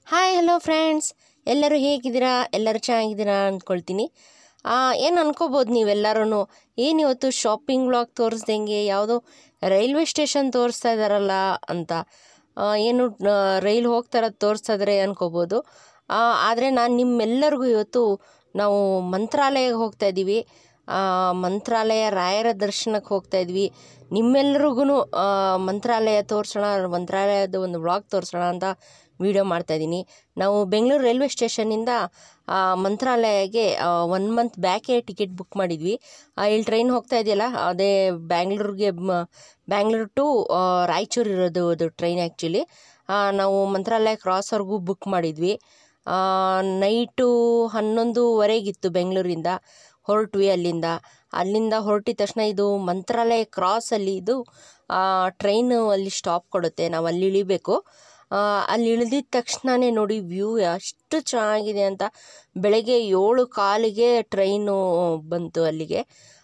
hi hello friends ಎಲ್ಲರೂ ಹೇಗಿದ್ದೀರಾ ಎಲ್ಲರೂ ಚೆನ್ನಾಗಿದ್ದೀರಾ ಅಂದ್ಕೊಳ್ತೀನಿ ಏನು ಅನ್ಕೋಬೋದು ನೀವೆಲ್ಲರೂ ಏನು ಇವತ್ತು ಶಾಪಿಂಗ್ ವ್ಲಾಗ್ ತೋರಿಸ್ದಂಗೆ ಯಾವುದೋ ರೈಲ್ವೆ ಸ್ಟೇಷನ್ ತೋರಿಸ್ತಾ ಇದ್ದಾರಲ್ಲ ಅಂತ ಆ, ಏನು ಆ, ರೈಲ್ ಹೋಗ್ತಾ ಇರೋದು ತೋರಿಸ್ತಾ ಇದ್ದಾರೆ ಅನ್ಕೋಬೋದು ಆದರೆ ನಾನು ನಿಮ್ಮೆಲ್ಲರಿಗೂ ಇವತ್ತು ನಾವು ಮಂತ್ರಾಲಯಕ್ಕೆ ಹೋಗ್ತಾ ಇದ್ದೀವಿ ಆ, ಮಂತ್ರಾಲಯ ರಾಯರ ದರ್ಶನಕ್ಕೆ ಹೋಗ್ತಾ ಇದ್ವಿ ನಿಮ್ಮೆಲ್ರಿಗೂ ಮಂತ್ರಾಲಯ ತೋರಿಸೋಣ ಮಂತ್ರಾಲಯದ ಒಂದು ವ್ಲಾಗ್ ತೋರಿಸೋಣ ಅಂತ ವಿಡಿಯೋ ಮಾಡ್ತಾಯಿದ್ದೀನಿ ನಾವು ಬೆಂಗಳೂರು ರೈಲ್ವೆ ಸ್ಟೇಷನ್ನಿಂದ ಆ, ಮಂತ್ರಾಲಯಗೆ ಒನ್ ಮಂತ್ ಬ್ಯಾಕೇ ಟಿಕೆಟ್ ಬುಕ್ ಮಾಡಿದ್ವಿ ಆ, ಇಲ್ಲಿ ಟ್ರೈನ್ ಹೋಗ್ತಾ ಇದೆಯಲ್ಲ ಅದೇ ಬ್ಯಾಂಗ್ಳೂರಿಗೆ ಬ್ಯಾಂಗ್ಳೂರು ಟು ರಾಯಚೂರು ಇರೋದು ಅದು ಟ್ರೈನ್ ಆ್ಯಕ್ಚುಲಿ ನಾವು ಮಂತ್ರಾಲಯ ಕ್ರಾಸ್ವರೆಗೂ ಬುಕ್ ಮಾಡಿದ್ವಿ ನೈಟು ಹನ್ನೊಂದುವರೆಗಿತ್ತು ಬೆಂಗಳೂರಿಂದ ಹೊರಟ್ವಿ ಅಲ್ಲಿಂದ ಅಲ್ಲಿಂದ ಹೊರಟಿದ ತಕ್ಷಣ ಇದು ಮಂತ್ರಾಲಯ ಕ್ರಾಸಲ್ಲಿ ಇದು ಟ್ರೈನು ಅಲ್ಲಿ ಸ್ಟಾಪ್ ಕೊಡುತ್ತೆ ನಾವು ಅಲ್ಲಿ ಇಳಿಬೇಕು ಆ, ಅಲ್ಲಿ ಇಳಿದಿದ ತಕ್ಷಣವೇ ನೋಡಿ ವ್ಯೂ ಎಷ್ಟು ಚೆನ್ನಾಗಿದೆ ಅಂತ ಬೆಳಗ್ಗೆ ಏಳು ಕಾಲಿಗೆ ಟ್ರೈನು ಬಂತು ಅಲ್ಲಿಗೆ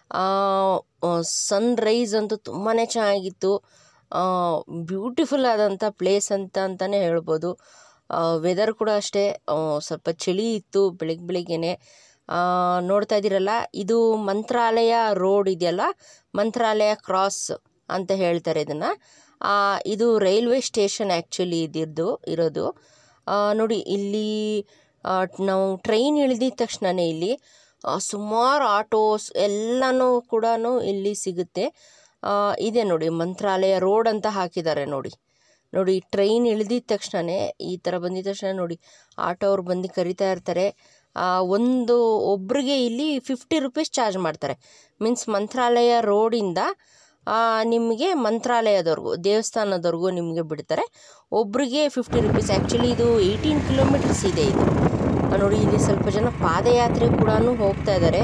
ಸನ್ ರೈಸ್ ಅಂತೂ ತುಂಬಾ ಚೆನ್ನಾಗಿತ್ತು ಬ್ಯೂಟಿಫುಲ್ ಆದಂಥ ಪ್ಲೇಸ್ ಅಂತ ಅಂತಲೇ ಹೇಳ್ಬೋದು ವೆದರ್ ಕೂಡ ಅಷ್ಟೇ ಆ, ಸ್ವಲ್ಪ ಚಳಿ ಇತ್ತು ಬೆಳಗ್ಗೆ ಬೆಳಿಗ್ಗೆನೆ ಆ, ನೋಡ್ತಾ ಇದ್ದೀರಲ್ಲ ಇದು ಮಂತ್ರಾಲಯ ರೋಡ್ ಇದೆಯಲ್ಲ ಮಂತ್ರಾಲಯ ಕ್ರಾಸ್ ಅಂತ ಹೇಳ್ತಾರೆ ಇದನ್ನು ಇದು ರೈಲ್ವೆ ಸ್ಟೇಷನ್ ಆ್ಯಕ್ಚುಲಿ ಇದಿದ್ದು ಇರೋದು ಆ, ನೋಡಿ ಇಲ್ಲಿ ಆ, ನಾವು ಟ್ರೈನ್ ಇಳಿದಿದ ತಕ್ಷಣವೇ ಇಲ್ಲಿ ಸುಮಾರು ಆಟೋಸ್ ಎಲ್ಲನೂ ಕೂಡ ಇಲ್ಲಿ ಸಿಗುತ್ತೆ ಆ, ಇದೆ ನೋಡಿ ಮಂತ್ರಾಲಯ ರೋಡ್ ಅಂತ ಹಾಕಿದ್ದಾರೆ ನೋಡಿ ನೋಡಿ ಟ್ರೈನ್ ಇಳಿದಿದ ತಕ್ಷಣವೇ ಈ ಥರ ಬಂದಿದ ತಕ್ಷಣ ನೋಡಿ ಆಟೋ ಅವ್ರು ಬಂದು ಕರಿತಾ ಇರ್ತಾರೆ ಆ, ಒಂದು ಒಬ್ರಿಗೆ ಇಲ್ಲಿ ಫಿಫ್ಟಿ ರುಪೀಸ್ ಚಾರ್ಜ್ ಮಾಡ್ತಾರೆ ಮೀನ್ಸ್ ಮಂತ್ರಾಲಯ ರೋಡಿಂದ ಆ, ನಿಮಗೆ ಮಂತ್ರಾಲಯದವರೆಗೂ ದೇವಸ್ಥಾನದವರೆಗೂ ನಿಮಗೆ ಬಿಡ್ತಾರೆ ಒಬ್ರಿಗೆ ಫಿಫ್ಟಿ ರುಪೀಸ್ ಆ್ಯಕ್ಚುಲಿ ಇದು ಏಯ್ಟೀನ್ ಕಿಲೋಮೀಟರ್ಸ್ ಇದೆ ಇದು ಆ, ನೋಡಿ ಇಲ್ಲಿ ಸ್ವಲ್ಪ ಜನ ಪಾದಯಾತ್ರೆ ಕೂಡ ಹೋಗ್ತಾ ಇದ್ದಾರೆ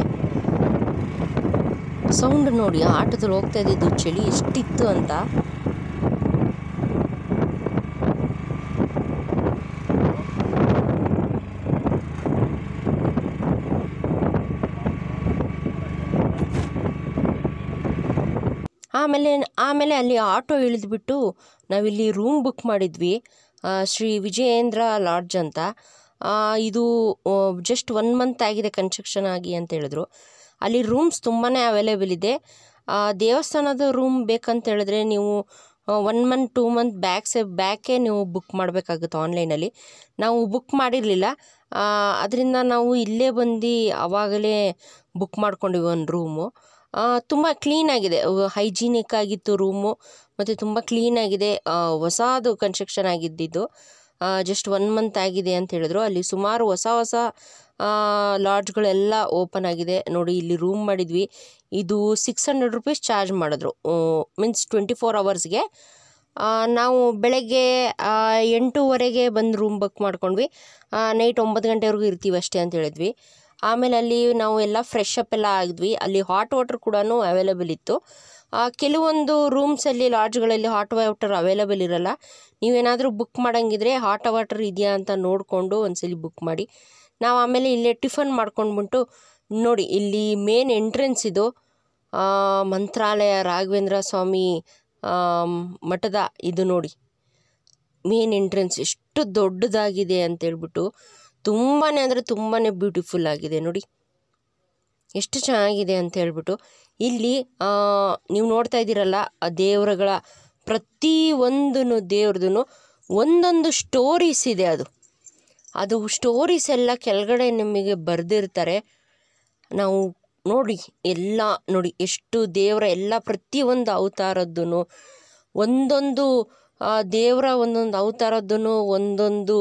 ಸೌಂಡ್ ನೋಡಿ ಆಟೋದಲ್ಲಿ ಹೋಗ್ತಾ ಇದ್ದಿದ್ದು ಚಳಿ ಎಷ್ಟಿತ್ತು ಅಂತ ಆಮೇಲೆ ಆಮೇಲೆ ಅಲ್ಲಿ ಆಟೋ ಇಳಿದ್ಬಿಟ್ಟು ನಾವಿಲ್ಲಿ ರೂಮ್ ಬುಕ್ ಮಾಡಿದ್ವಿ ಆ, ಶ್ರೀ ವಿಜಯೇಂದ್ರ ಲಾಡ್ಜ್ ಅಂತ ಆ, ಇದು ಜಸ್ಟ್ ಒನ್ ಮಂತ್ ಆಗಿದೆ ಕನ್ಸ್ಟ್ರಕ್ಷನ್ ಆಗಿ ಅಂತ ಹೇಳಿದ್ರು ಅಲ್ಲಿ ರೂಮ್ಸ್ ತುಂಬಾ ಅವೈಲೇಬಲ್ ಇದೆ ಆ, ದೇವಸ್ಥಾನದ ರೂಮ್ ಬೇಕಂತ ಹೇಳಿದ್ರೆ ನೀವು ಒನ್ ಮಂತ್ ಟೂ ಮಂತ್ ಬ್ಯಾಕ್ಸೆ ಬ್ಯಾಕೇ ನೀವು ಬುಕ್ ಮಾಡಬೇಕಾಗುತ್ತೆ ಆನ್ಲೈನಲ್ಲಿ ನಾವು ಬುಕ್ ಮಾಡಿರಲಿಲ್ಲ ಅದರಿಂದ ನಾವು ಇಲ್ಲೇ ಬಂದು ಆವಾಗಲೇ ಬುಕ್ ಮಾಡ್ಕೊಂಡಿವಿ ಒಂದು ರೂಮು ತುಂಬ ಕ್ಲೀನಾಗಿದೆ ಹೈಜೀನಿಕ್ ಆಗಿತ್ತು ರೂಮು ಮತ್ತು ತುಂಬ ಕ್ಲೀನಾಗಿದೆ ಹೊಸದು ಕನ್ಸ್ಟ್ರಕ್ಷನ್ ಆಗಿದ್ದಿದ್ದು ಜಸ್ಟ್ ಒನ್ ಮಂತ್ ಆಗಿದೆ ಅಂತ ಹೇಳಿದ್ರು ಅಲ್ಲಿ ಸುಮಾರು ಹೊಸ ಹೊಸ ಲಾಡ್ಜ್ಗಳೆಲ್ಲ ಓಪನ್ ಆಗಿದೆ ನೋಡಿ ಇಲ್ಲಿ ರೂಮ್ ಮಾಡಿದ್ವಿ ಇದು ಸಿಕ್ಸ್ ಹಂಡ್ರೆಡ್ ರುಪೀಸ್ ಚಾರ್ಜ್ ಮಾಡಿದ್ರು ಮೀನ್ಸ್ ಟ್ವೆಂಟಿ ಫೋರ್ ಅವರ್ಸ್ಗೆ ನಾವು ಬೆಳಗ್ಗೆ ಆ, ಎಂಟೂವರೆಗೆ ಬಂದು ರೂಮ್ ಬುಕ್ ಮಾಡ್ಕೊಂಡ್ವಿ ನೈಟ್ ಒಂಬತ್ತು ಗಂಟೆವರೆಗೂ ಇರ್ತೀವಿ ಅಷ್ಟೇ ಅಂತ ಹೇಳಿದ್ವಿ ಆಮೇಲೆ ಅಲ್ಲಿ ನಾವು ಎಲ್ಲ ಫ್ರೆಶ್ ಅಪ್ ಎಲ್ಲ ಆಗಿದ್ವಿ ಅಲ್ಲಿ ಹಾಟ್ ವಾಟರ್ ಕೂಡ ಅವೈಲೇಬಲ್ ಇತ್ತು ಆ, ಕೆಲವೊಂದು ರೂಮ್ಸಲ್ಲಿ ಲಾಡ್ಜ್ಗಳಲ್ಲಿ ಹಾಟ್ ವಾಟರ್ ಅವೈಲೇಬಲ್ ಇರಲ್ಲ ನೀವೇನಾದರೂ ಬುಕ್ ಮಾಡಂಗಿದ್ರೆ ಹಾಟ್ ವಾಟರ್ ಇದೆಯಾ ಅಂತ ನೋಡಿಕೊಂಡು ಒಂದ್ಸಲಿ ಬುಕ್ ಮಾಡಿ ನಾವು ಆಮೇಲೆ ಇಲ್ಲೇ ಟಿಫನ್ ಮಾಡ್ಕೊಂಡ್ಬಿಟ್ಟು ನೋಡಿ ಇಲ್ಲಿ ಮೇನ್ ಎಂಟ್ರೆನ್ಸ್ ಇದು ಆ, ಮಂತ್ರಾಲಯ ರಾಘವೇಂದ್ರ ಸ್ವಾಮಿ ಆ, ಮಠದ ಇದು ನೋಡಿ ಮೇನ್ ಎಂಟ್ರೆನ್ಸ್ ಎಷ್ಟು ದೊಡ್ಡದಾಗಿದೆ ಅಂತೇಳ್ಬಿಟ್ಟು ತುಂಬಾ ಅಂದರೆ ತುಂಬಾ ಬ್ಯೂಟಿಫುಲ್ ಆಗಿದೆ ನೋಡಿ ಎಷ್ಟು ಚೆನ್ನಾಗಿದೆ ಅಂತ ಹೇಳ್ಬಿಟ್ಟು ಇಲ್ಲಿ ಆ, ನೀವು ನೋಡ್ತಾ ಇದ್ದೀರಲ್ಲ ಆ ದೇವರುಗಳ ಪ್ರತಿ ಒಂದು ದೇವ್ರದ್ದು ಒಂದೊಂದು ಸ್ಟೋರೀಸ್ ಇದೆ ಅದು ಅದು ಸ್ಟೋರೀಸ್ ಎಲ್ಲ ಕೆಳಗಡೆ ನಿಮಗೆ ಬರೆದಿರ್ತಾರೆ ನಾವು ನೋಡಿ ಎಲ್ಲ ನೋಡಿ ಎಷ್ಟು ದೇವರ ಎಲ್ಲ ಪ್ರತಿಯೊಂದು ಅವತಾರದ್ದು ಒಂದೊಂದು ಆ, ದೇವರ ಒಂದೊಂದು ಅವತಾರದ್ದು ಒಂದೊಂದು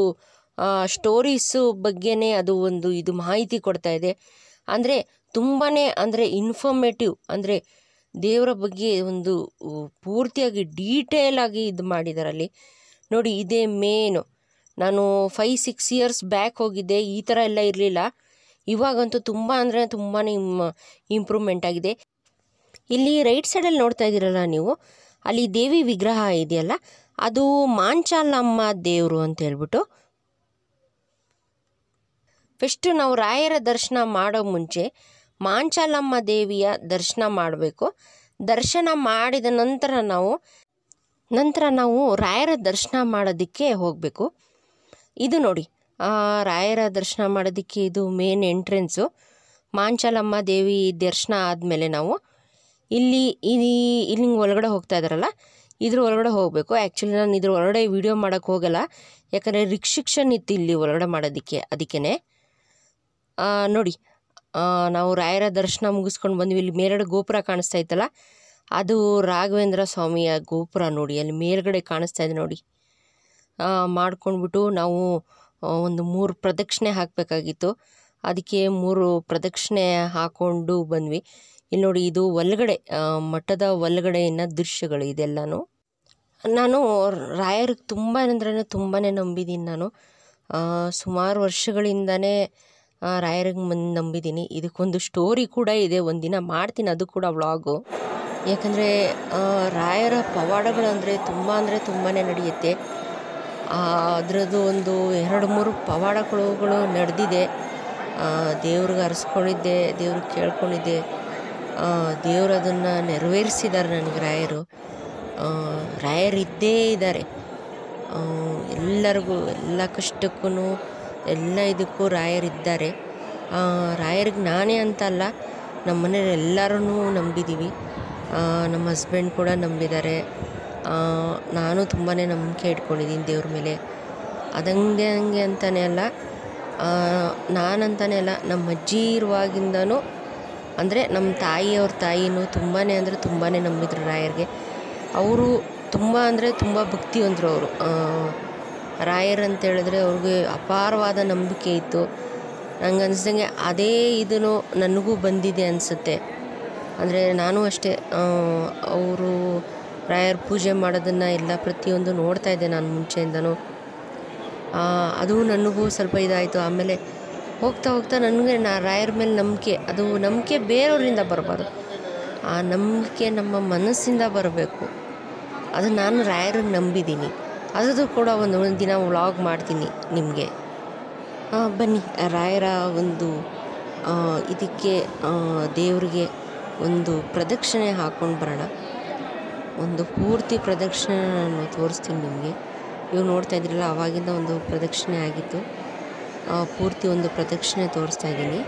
ಸ್ಟೋರೀಸು ಬಗ್ಗೆನೇ ಅದು ಒಂದು ಇದು ಮಾಹಿತಿ ಕೊಡ್ತಾ ಇದೆ ಅಂದರೆ ತುಂಬಾ ಅಂದರೆ ಇನ್ಫಾರ್ಮೇಟಿವ್ ಅಂದರೆ ದೇವರ ಬಗ್ಗೆ ಒಂದು ಉ, ಪೂರ್ತಿಯಾಗಿ ಡೀಟೇಲ್ ಆಗಿ ಇದು ಮಾಡಿದ್ದಾರೆ ಅಲ್ಲಿ ನೋಡಿ ಇದೇ ಮೇನು ನಾನು ಫೈ ಸಿಕ್ಸ್ ಇಯರ್ಸ್ ಬ್ಯಾಕ್ ಹೋಗಿದ್ದೆ ಈ ಥರ ಎಲ್ಲ ಇರಲಿಲ್ಲ ಇವಾಗಂತೂ ತುಂಬ ಅಂದರೆ ತುಂಬಾ ಇಂಪ್ರೂವ್ಮೆಂಟ್ ಆಗಿದೆ ಇಲ್ಲಿ ರೈಟ್ ಸೈಡಲ್ಲಿ ನೋಡ್ತಾ ಇದ್ದೀರಲ್ಲ ನೀವು ಅಲ್ಲಿ ದೇವಿ ವಿಗ್ರಹ ಇದೆಯಲ್ಲ ಅದು ಮಾಂಚಾಲಮ್ಮ ದೇವರು ಅಂತ ಹೇಳ್ಬಿಟ್ಟು ಫಸ್ಟು ನಾವು ರಾಯರ ದರ್ಶನ ಮಾಡೋ ಮುಂಚೆ ಮಾಂಚಾಲಮ್ಮ ದೇವಿಯ ದರ್ಶನ ಮಾಡಬೇಕು ದರ್ಶನ ಮಾಡಿದ ನಂತರ ನಾವು ನಂತರ ನಾವು ರಾಯರ ದರ್ಶನ ಮಾಡೋದಕ್ಕೆ ಹೋಗಬೇಕು ಇದು ನೋಡಿ ಆ, ರಾಯರ ದರ್ಶನ ಮಾಡೋದಕ್ಕೆ ಇದು ಮೇನ್ ಎಂಟ್ರೆನ್ಸು ಮಾಂಚಲಮ್ಮ ದೇವಿ ದರ್ಶನ ಆದಮೇಲೆ ನಾವು ಇಲ್ಲಿ ಇಲ್ಲಿ ಇಲ್ಲಿ ಹಿಂಗ್ ಒಳಗಡೆ ಹೋಗ್ತಾ ಇದ್ದಾರಲ್ಲ ಇದ್ರ ಒಳಗಡೆ ಹೋಗಬೇಕು ಆ್ಯಕ್ಚುಲಿ ನಾನು ಇದ್ರ ಒಳಗಡೆ ವಿಡಿಯೋ ಮಾಡೋಕ್ಕೆ ಹೋಗಲ್ಲ ಯಾಕಂದರೆ ರಿಕ್ಷಿಕ್ಷನ್ ಇತ್ತು ಇಲ್ಲಿ ಒಳಗಡೆ ಮಾಡೋದಕ್ಕೆ ಅದಕ್ಕೇ ನೋಡಿ ಆ, ನಾವು ರಾಯರ ದರ್ಶನ ಮುಗಿಸ್ಕೊಂಡು ಬಂದ್ವಿ ಇಲ್ಲಿ ಮೇಲ್ಗಡೆ ಗೋಪುರ ಕಾಣಿಸ್ತಾ ಇತ್ತಲ್ಲ ಅದು ರಾಘವೇಂದ್ರ ಸ್ವಾಮಿಯ ಗೋಪುರ ನೋಡಿ ಅಲ್ಲಿ ಮೇಲ್ಗಡೆ ಕಾಣಿಸ್ತಾ ಇದೆ ನೋಡಿ ಆ, ಮಾಡ್ಕೊಂಡ್ಬಿಟ್ಟು ನಾವು ಆ, ಒಂದು ಮೂರು ಪ್ರದಕ್ಷಿಣೆ ಹಾಕಬೇಕಾಗಿತ್ತು ಅದಕ್ಕೆ ಮೂರು ಪ್ರದಕ್ಷಿಣೆ ಹಾಕ್ಕೊಂಡು ಬಂದ್ವಿ ಇಲ್ಲಿ ನೋಡಿ ಇದು ಒಳಗಡೆ ಆ, ಮಠದ ಒಳಗಡೆಯಿನ ದೃಶ್ಯಗಳು ಇದೆಲ್ಲನೂ ನಾನು ರಾಯರಿಗೆ ತುಂಬ ಅಂದರೆ ತುಂಬಾ ನಂಬಿದ್ದೀನಿ ನಾನು ಆ, ಸುಮಾರು ವರ್ಷಗಳಿಂದನೇ ಆ, ರಾಯರಿಗೆ ಮನ್ ನಂಬಿದ್ದೀನಿ ಇದಕ್ಕೊಂದು ಸ್ಟೋರಿ ಕೂಡ ಇದೆ ಒಂದಿನ ಮಾಡ್ತೀನಿ ಅದು ಕೂಡ ವ್ಲಾಗು ಯಾಕಂದರೆ ರಾಯರ ಪವಾಡಗಳು ಅಂದರೆ ತುಂಬ ಅಂದರೆ ತುಂಬಾ ನಡೆಯುತ್ತೆ ಅದರದ್ದು ಒಂದು ಎರಡು ಮೂರು ಪವಾಡಗಳುಗಳು ನಡೆದಿದೆ ದೇವ್ರಿಗೆ ಹರಿಸ್ಕೊಂಡಿದ್ದೆ ದೇವ್ರಿಗೆ ಕೇಳ್ಕೊಂಡಿದ್ದೆ ದೇವ್ರು ಅದನ್ನು ನೆರವೇರಿಸಿದ್ದಾರೆ ನನಗೆ ರಾಯರು ಆ, ರಾಯರು ಇದ್ದೇ ಇದ್ದಾರೆ ಆ, ಎಲ್ಲರಿಗೂ ಎಲ್ಲ ಕಷ್ಟಕ್ಕೂ ಎಲ್ಲ ಇದಕ್ಕೂ ರಾಯರಿದ್ದಾರೆ ಆ, ರಾಯರಿಗೆ ನಾನೇ ಅಂತ ಅಲ್ಲ ನಮ್ಮ ಮನೇಲಿ ಎಲ್ಲರೂ ನಂಬಿದ್ದೀವಿ ಆ, ನಮ್ಮ ಹಸ್ಬೆಂಡ್ ಕೂಡ ನಂಬಿದ್ದಾರೆ ಆ, ನಾನು ತುಂಬಾ ನಂಬಿಕೆ ಇಟ್ಕೊಂಡಿದ್ದೀನಿ ದೇವ್ರ ಮೇಲೆ ಅದಂಗೆ ಹಂಗೆ ಅಂತಲೇ ಅಲ್ಲ ಆ, ನಾನಂತಲೇ ಅಲ್ಲ ನಮ್ಮ ಅಜ್ಜಿ ಇರುವಾಗಿಂದನೂ ಅಂದರೆ ನಮ್ಮ ತಾಯಿಯವ್ರ ತಾಯಿನೂ ತುಂಬಾ ಅಂದರೆ ತುಂಬಾ ನಂಬಿದ್ರು ರಾಯರಿಗೆ ಅವರು ತುಂಬ ಅಂದರೆ ತುಂಬ ಭಕ್ತಿವಂತರು ಅವರು ರಾಯರ್ ಅಂತ ಹೇಳಿದ್ರೆ ಅವ್ರಿಗೆ ಅಪಾರವಾದ ನಂಬಿಕೆ ಇತ್ತು ನಂಗೆ ಅನ್ಸ್ದಂಗೆ ಅದೇ ಇದನ್ನು ನನಗೂ ಬಂದಿದೆ ಅನಿಸುತ್ತೆ ಅಂದರೆ ನಾನು ಅಷ್ಟೇ ಅವರು ರಾಯರ್ ಪೂಜೆ ಮಾಡೋದನ್ನು ಎಲ್ಲ ಪ್ರತಿಯೊಂದು ನೋಡ್ತಾ ಇದ್ದೆ ನಾನು ಮುಂಚೆಯಿಂದನೂ ಆ, ಅದು ನನಗೂ ಸ್ವಲ್ಪ ಇದಾಯಿತು ಆಮೇಲೆ ಹೋಗ್ತಾ ಹೋಗ್ತಾ ನನಗೆ ನಾ ರಾಯರ ಮೇಲೆ ನಂಬಿಕೆ ಅದು ನಂಬಿಕೆ ಬೇರೆಯವರಿಂದ ಬರಬಾರ್ದು ಆ ನಂಬಿಕೆ ನಮ್ಮ ಮನಸ್ಸಿಂದ ಬರಬೇಕು ಅದು ನಾನು ರಾಯರಿಗೆ ನಂಬಿದ್ದೀನಿ ಅದರದ್ದು ಕೂಡ ಒಂದು ಒಂದು ದಿನ ವ್ಲಾಗ್ ಮಾಡ್ತೀನಿ ನಿಮಗೆ ಬನ್ನಿ ರಾಯರ ಒಂದು ಆ, ಇದಕ್ಕೆ ಆ, ದೇವರಿಗೆ ಒಂದು ಪ್ರದಕ್ಷಿಣೆ ಹಾಕ್ಕೊಂಡು ಬರೋಣ ಒಂದು ಪೂರ್ತಿ ಪ್ರದಕ್ಷಿಣೆ ನಾನು ತೋರಿಸ್ತೀನಿ ನಿಮಗೆ ಇವಾಗ ನೋಡ್ತಾ ಇದ್ರಲ್ಲ ಆವಾಗಿಂದ ಒಂದು ಪ್ರದಕ್ಷಿಣೆ ಆಗಿತ್ತು ಆ, ಪೂರ್ತಿ ಒಂದು ಪ್ರದಕ್ಷಿಣೆ ತೋರಿಸ್ತಾ ಇದ್ದೀನಿ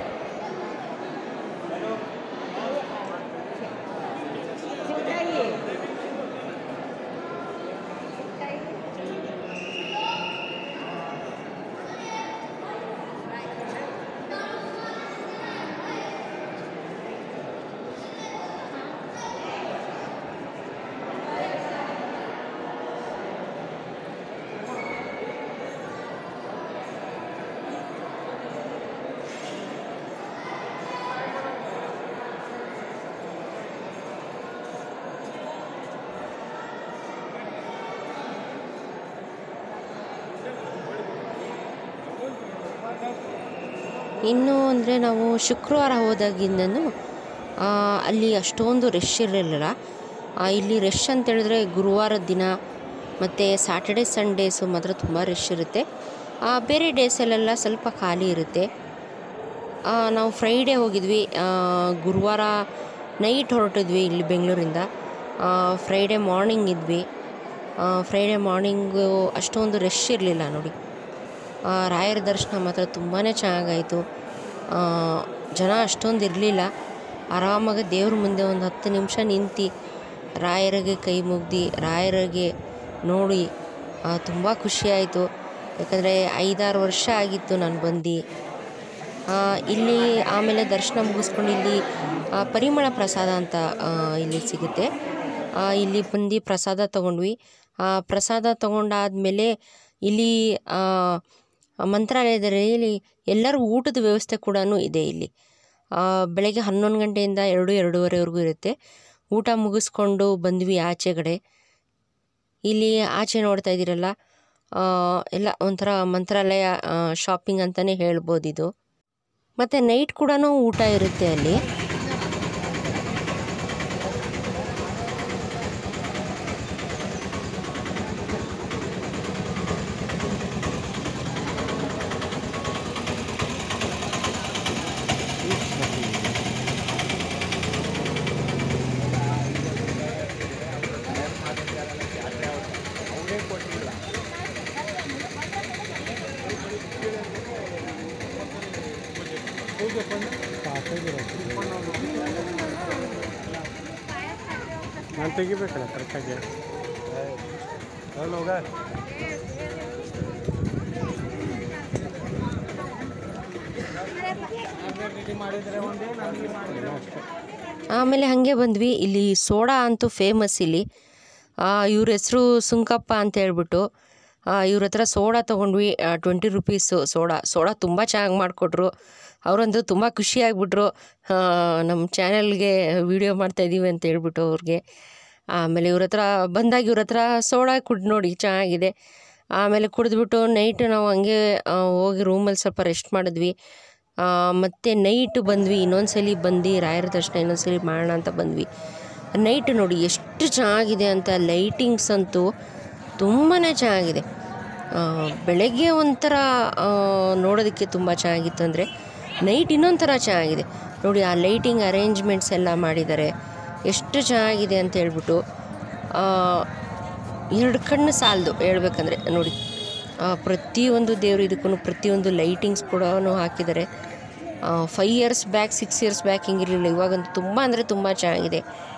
ಇನ್ನು ಅಂದರೆ ನಾವು ಶುಕ್ರವಾರ ಹೋದಾಗಿಂದನೂ ಆ, ಅಲ್ಲಿ ಅಷ್ಟೊಂದು ರಶ್ ಇರಲಿಲ್ಲ ಆ, ಇಲ್ಲಿ ರಶ್ ಅಂತ ಹೇಳಿದ್ರೆ ಗುರುವಾರದ ದಿನ ಮತ್ತು ಸ್ಯಾಟರ್ಡೆ ಸಂಡೇಸು ಮಾತ್ರ ತುಂಬ ರಶ್ ಇರುತ್ತೆ ಆ, ಬೇರೆ ಡೇಸಲ್ಲೆಲ್ಲ ಸ್ವಲ್ಪ ಖಾಲಿ ಇರುತ್ತೆ ಆ, ನಾವು ಫ್ರೈಡೇ ಹೋಗಿದ್ವಿ ಆ, ಗುರುವಾರ ನೈಟ್ ಹೊರಟಿದ್ವಿ ಇಲ್ಲಿ ಬೆಂಗಳೂರಿಂದ ಫ್ರೈಡೇ ಮಾರ್ನಿಂಗ್ ಇದ್ವಿ ಫ್ರೈಡೇ ಮಾರ್ನಿಂಗು ಅಷ್ಟೊಂದು ರಶ್ ಇರಲಿಲ್ಲ ನೋಡಿ ಆ, ರಾಯರ ದರ್ಶನ ಮಾತ್ರ ತುಂಬಾ ಚೆನ್ನಾಗಾಯಿತು ಆ, ಜನ ಅಷ್ಟೊಂದು ಇರಲಿಲ್ಲ ಆರಾಮಾಗಿ ದೇವ್ರ ಮುಂದೆ ಒಂದು ಹತ್ತು ನಿಮಿಷ ನಿಂತು ರಾಯರಿಗೆ ಕೈ ಮುಗ್ದು ರಾಯರಿಗೆ ನೋಡಿ ತುಂಬ ಖುಷಿಯಾಯಿತು ಯಾಕಂದರೆ ಐದಾರು ವರ್ಷ ಆಗಿತ್ತು ನಾನು ಬಂದು ಆ, ಇಲ್ಲಿ ಆಮೇಲೆ ದರ್ಶನ ಮುಗಿಸ್ಕೊಂಡು ಇಲ್ಲಿ ಆ, ಪರಿಮಳ ಪ್ರಸಾದ ಅಂತ ಆ, ಇಲ್ಲಿ ಸಿಗುತ್ತೆ ಆ, ಇಲ್ಲಿ ಬಂದು ಪ್ರಸಾದ ತೊಗೊಂಡ್ವಿ ಆ, ಪ್ರಸಾದ ತೊಗೊಂಡಾದ್ಮೇಲೆ ಇಲ್ಲಿ ಆ, ಮಂತ್ರಾಲಯದಲ್ಲಿ ಎಲ್ಲರೂ ಊಟದ ವ್ಯವಸ್ಥೆ ಕೂಡ ಇದೆ ಇಲ್ಲಿ ಆ, ಬೆಳಗ್ಗೆ ಹನ್ನೊಂದು ಗಂಟೆಯಿಂದ ಎರಡು ಎರಡೂವರೆವರೆಗೂ ಇರುತ್ತೆ ಊಟ ಮುಗಿಸ್ಕೊಂಡು ಬಂದ್ವಿ ಆಚೆಗಡೆ ಇಲ್ಲಿ ಆಚೆ ನೋಡ್ತಾ ಇದ್ದೀರಲ್ಲ ಆ, ಎಲ್ಲ ಒಂಥರ ಮಂತ್ರಾಲಯ ಶಾಪಿಂಗ್ ಅಂತಲೇ ಹೇಳ್ಬೋದು ಇದು ಮತ್ತು ನೈಟ್ ಕೂಡ ಊಟ ಇರುತ್ತೆ ಅಲ್ಲಿ ನಾನು ತೆಗಿಬೇಕಲ್ಲ ಕರೆಕ್ಟಾಗಿ ಹೋಗ ಆಮೇಲೆ ಹಾಗೆ ಬಂದ್ವಿ ಇಲ್ಲಿ ಸೋಡಾ ಅಂತೂ ಫೇಮಸ್ ಇಲ್ಲಿ ಇವ್ರ ಹೆಸರು ಸುಂಕಪ್ಪ ಅಂತ ಹೇಳ್ಬಿಟ್ಟು ಇವ್ರ ಹತ್ರ ಸೋಡಾ ತೊಗೊಂಡ್ವಿ ಟ್ವೆಂಟಿ ರುಪೀಸು ಸೋಡಾ ಸೋಡಾ ತುಂಬ ಚೆನ್ನಾಗಿ ಮಾಡಿಕೊಟ್ರು ಅವರಂತೂ ತುಂಬ ಖುಷಿಯಾಗ್ಬಿಟ್ರು ನಮ್ಮ ಚಾನಲ್ಗೆ ವೀಡಿಯೋ ಮಾಡ್ತಾಯಿದ್ದೀವಿ ಅಂತ ಹೇಳ್ಬಿಟ್ಟು ಅವ್ರಿಗೆ ಆಮೇಲೆ ಇವ್ರ ಹತ್ರ ಬಂದಾಗ ಇವ್ರ ಹತ್ರ ಸೋಡಾ ಕುಡ್ದು ನೋಡಿ ಚೆನ್ನಾಗಿದೆ ಆಮೇಲೆ ಕುಡಿದ್ಬಿಟ್ಟು ನೈಟ್ ನಾವು ಹಂಗೆ ಆ, ಹೋಗಿ ರೂಮಲ್ಲಿ ಸ್ವಲ್ಪ ರೆಸ್ಟ್ ಮಾಡಿದ್ವಿ ಆ, ಮತ್ತೆ ನೈಟ್ ಬಂದ್ವಿ ಇನ್ನೊಂದ್ಸಲಿ ಬಂದು ರಾಯರ ದರ್ಶನ ಇನ್ನೊಂದ್ಸಲಿ ಮಾಡೋಣ ಅಂತ ಬಂದ್ವಿ ನೈಟ್ ನೋಡಿ ಎಷ್ಟು ಚೆನ್ನಾಗಿದೆ ಅಂತ ಲೈಟಿಂಗ್ಸ್ ಅಂತೂ ತುಂಬಾ ಚೆನ್ನಾಗಿದೆ ಆ, ಬೆಳಗ್ಗೆ ಒಂಥರ ಆ, ನೋಡೋದಕ್ಕೆ ತುಂಬ ಚೆನ್ನಾಗಿತ್ತು ಅಂದರೆ ನೈಟ್ ಇನ್ನೊಂದು ಥರ ಚೆನ್ನಾಗಿದೆ ನೋಡಿ ಆ ಲೈಟಿಂಗ್ ಅರೇಂಜ್ಮೆಂಟ್ಸ್ ಎಲ್ಲ ಮಾಡಿದ್ದಾರೆ ಎಷ್ಟು ಚೆನ್ನಾಗಿದೆ ಅಂತ ಹೇಳ್ಬಿಟ್ಟು ಆ, ಎರಡು ಕಣ್ಣು ಸಾಲದು ಹೇಳ್ಬೇಕಂದ್ರೆ ನೋಡಿ ಆ, ಪ್ರತಿಯೊಂದು ದೇವರು ಇದಕ್ಕೂ ಪ್ರತಿಯೊಂದು ಲೈಟಿಂಗ್ಸ್ ಕೂಡ ಹಾಕಿದ್ದಾರೆ five years back six years back ಹಿಂಗಿರಲಿಲ್ಲ ಇವಾಗಂತೂ ತುಂಬ ಅಂದರೆ ತುಂಬ ಚೆನ್ನಾಗಿದೆ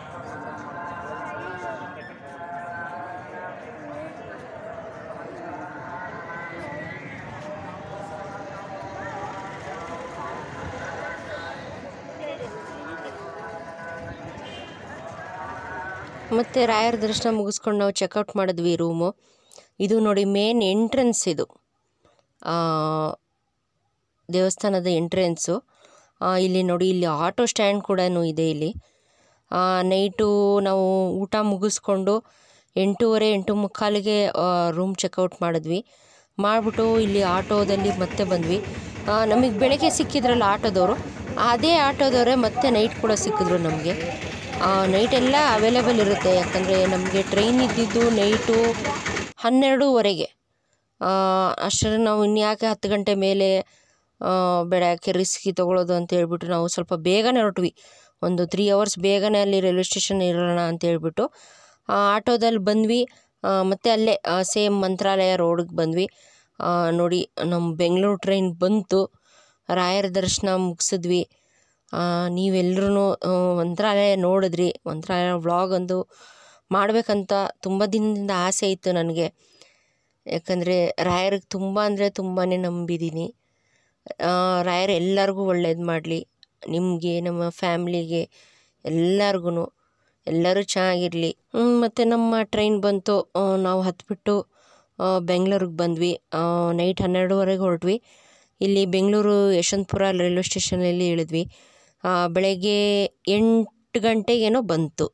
ಮತ್ತು ರಾಯರ ದರ್ಶನ ಮುಗಿಸ್ಕೊಂಡು ನಾವು ಚೆಕ್ಔಟ್ ಮಾಡಿದ್ವಿ ರೂಮು ಇದು ನೋಡಿ ಮೇನ್ ಎಂಟ್ರೆನ್ಸ್ ಇದು ಆ, ದೇವಸ್ಥಾನದ ಎಂಟ್ರೆನ್ಸು ಇಲ್ಲಿ ನೋಡಿ ಇಲ್ಲಿ ಆಟೋ ಸ್ಟ್ಯಾಂಡ್ ಕೂಡ ಇದೆ ಇಲ್ಲಿ ನೈಟು ನಾವು ಊಟ ಮುಗಿಸ್ಕೊಂಡು ಎಂಟೂವರೆ ಎಂಟು ಮುಕ್ಕಾಲಿಗೆ ರೂಮ್ ಚೆಕ್ಔಟ್ ಮಾಡಿದ್ವಿ ಮಾಡಿಬಿಟ್ಟು ಇಲ್ಲಿ ಆಟೋದಲ್ಲಿ ಮತ್ತೆ ಬಂದ್ವಿ ನಮಗೆ ಬೆಳಗ್ಗೆ ಸಿಕ್ಕಿದ್ರಲ್ಲ ಆಟೋದವರು ಅದೇ ಆಟೋದವರೇ ಮತ್ತೆ ನೈಟ್ ಕೂಡ ಸಿಕ್ಕಿದ್ರು ನಮಗೆ ನೈಟ್ ಎಲ್ಲ ಅವೈಲೇಬಲ್ ಇರುತ್ತೆ ಯಾಕಂದರೆ ನಮಗೆ ಟ್ರೈನ್ ಇದ್ದಿದ್ದು ನೈಟು ಹನ್ನೆರಡೂವರೆಗೆ ಅಷ್ಟರಲ್ಲಿ ನಾವು ಇನ್ಯಾಕೆ ಹತ್ತು ಗಂಟೆ ಮೇಲೆ ಆ, ಬೇಡ ಯಾಕೆ ರಿಸ್ಕಿ ತೊಗೊಳೋದು ಅಂತ ಹೇಳ್ಬಿಟ್ಟು ನಾವು ಸ್ವಲ್ಪ ಬೇಗನೆ ಹೊರಟ್ವಿ ಒಂದು ತ್ರೀ ಅವರ್ಸ್ ಬೇಗನೆ ಅಲ್ಲಿ ರೈಲ್ವೆ ಸ್ಟೇಷನ್ ಇರೋಣ ಅಂತ ಹೇಳ್ಬಿಟ್ಟು ಆ, ಆಟೋದಲ್ಲಿ ಬಂದ್ವಿ ಆ, ಮತ್ತೆ ಅಲ್ಲೇ ಸೇಮ್ ಮಂತ್ರಾಲಯ ರೋಡಿಗೆ ಬಂದ್ವಿ ಆ, ನೋಡಿ ನಮ್ಮ ಬೆಂಗಳೂರು ಟ್ರೈನ್ ಬಂತು ರಾಯರ ದರ್ಶನ ಮುಗಿಸಿದ್ವಿ ನೀವೆಲ್ಲರೂ ಮಂತ್ರಾಲಯ ನೋಡಿದ್ರಿ ಮಂತ್ರಾಲಯ ವ್ಲಾಗ್ ಒಂದು ಮಾಡಬೇಕಂತ ತುಂಬ ದಿನದಿಂದ ಆಸೆ ಇತ್ತು ನನಗೆ ಯಾಕಂದರೆ ರಾಯರಿಗೆ ತುಂಬ ಅಂದರೆ ತುಂಬಾ ನಂಬಿದ್ದೀನಿ ರಾಯರು ಎಲ್ಲರಿಗೂ ಒಳ್ಳೇದು ಮಾಡಲಿ ನಿಮಗೆ ನಮ್ಮ ಫ್ಯಾಮ್ಲಿಗೆ ಎಲ್ಲರಿಗೂ ಎಲ್ಲರೂ ಚೆನ್ನಾಗಿರಲಿ ಮತ್ತು ನಮ್ಮ ಟ್ರೈನ್ ಬಂತು ಆ, ನಾವು ಹತ್ಬಿಟ್ಟು ಬೆಂಗಳೂರಿಗೆ ಬಂದ್ವಿ ನೈಟ್ ಹನ್ನೆರಡುವರೆಗೆ ಹೊರಟ್ವಿ ಇಲ್ಲಿ ಬೆಂಗಳೂರು ಯಶವಂತಪುರ ರೈಲ್ವೆ ಸ್ಟೇಷನಲ್ಲಿ ಇಳಿದ್ವಿ ಆ, ಬೆಳಗ್ಗೆ ಎಂಟು ಗಂಟೆಗೇನೋ ಬಂತು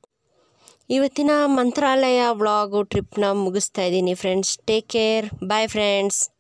ಇವತ್ತಿನ ಮಂತ್ರಾಲಯ ವ್ಲಾಗು ಟ್ರಿಪ್ನ ಮುಗಿಸ್ತಾ ಇದ್ದೀನಿ friends take care bye friends